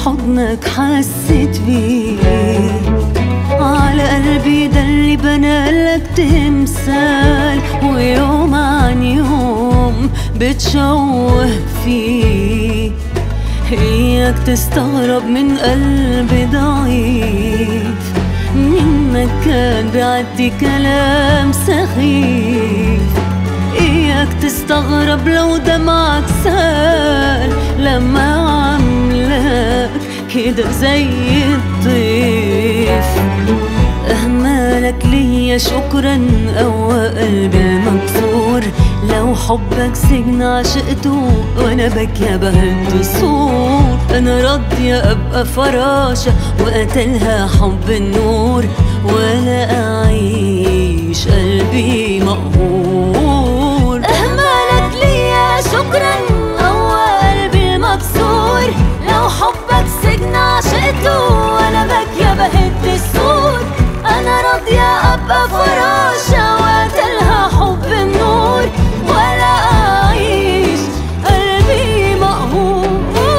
حضنك حسيت بيه على قلبي ده اللي بنالك تمثال ويوم عن يوم بتشوه فيه إياك تستغرب من قلبي ضعيف منك كان بيعدي كلام سخيف إياك تستغرب لو دمعك سال لما عملك كده زي الضيف أهمالك ليا شكرا قوى قلبي المكسور لو حبك سجن عشقته وانا بكيا بهد الصور انا راضية ابقى فراشة وقتلها حب النور ولا اعيش قلبي مقهور أهمالك ليا شكرا قوى قلبي المكسور لو حبك سجن عشقته وأنا باكية بهد السور أنا راضية أبقى فراشة وقتلها حب النور ولا أعيش قلبي مقهور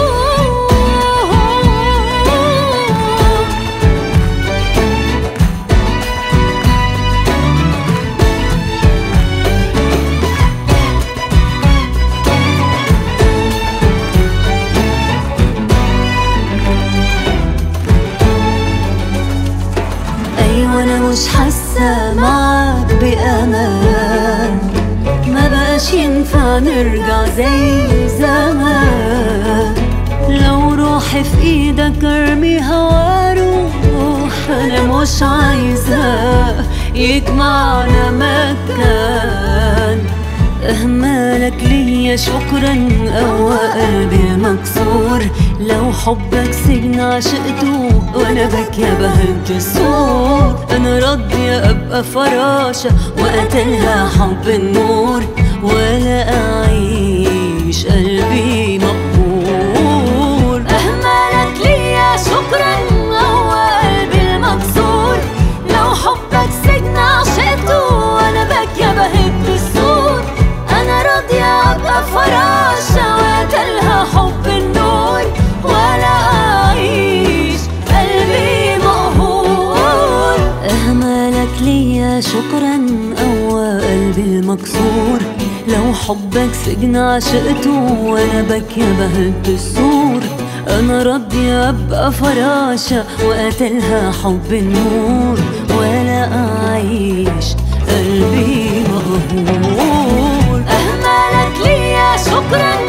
ايوه انا مش حاسه معاك بامان ما بقاش ينفع نرجع زي زمان لو روحي في ايدك ارميها واروح انا مش عايزة يجمعنا مكان أهمالك ليا شكرا قوى قلبي مكسور لو حبك سجن عشقته وانا بكيا بهد الصور انا راضية ابقى فراشة وقتلها حب النور ولا اعيش قلبي مقهور أهمالك ليا شكرا قوى قلبي المكسور لو حبك سجن عشقته وأنا باكية بهد السور أنا راضية أبقى فراشة وقتلها حب النور ولا أعيش قلبي مقهور أهمالك ليا شكرا قوى قلبي المكسور لو حبك سجن عشقته وانا بكيا بهد السور انا راضية ابقى فراشة وقتلها حب النور ولا اعيش قلبي مقهور أهمالك ليا شكرا